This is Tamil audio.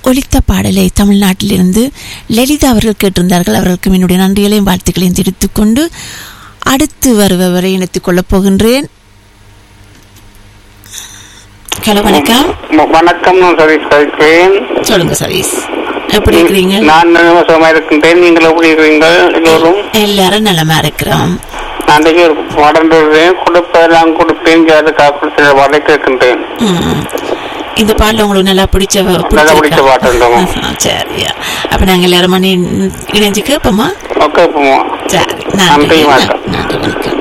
ஒலித்த பாடலை தமிழ்நாட்டிலிருந்து லலிதா அவர்கள் கேட்டிருந்தார்கள் அவர்களுக்கு என்னுடைய நன்றிகளையும் வாழ்த்துக்களையும் தெரிவித்துக் கொண்டு அடுத்து வருபவரை இணைத்துக் கொள்ளப் போகின்றேன் ஹலோ வணக்கம் வ- வணக்கம் நான் சதீஷ் கழிக்கிறேன் சொல்லுங்க சதீஷ் எப்படி இருக்கிறீங்க நான் சுகமா இருக்கின்றேன் நீங்கள் எப்படி இருக்கிறீர்கள் எல்லோரும் எல்லாரும் நலமா இருக்கிறோம் நான் இன்றைக்கு ஒரு பாடம் எழுதுறேன் கொடுப்பதெல்லாம் கொடுப்பேன் அதுக்காக சில பாடலை கேட்கின்றேன் ம். இந்த பாடல உங்களுக்கு நல்லா பிடிச்ச நல்லா பிடிச்சிருக்கா? பிடிச்ச பாட்டுன்றோம் ஆஹா, சரியா அப்ப நாங்க எல்லாரும் மணி இணைஞ்சு கேட்போமா ஓகே போவோம் சரி நன்றி, நன்றி வணக்கம். நன்றி வணக்கம்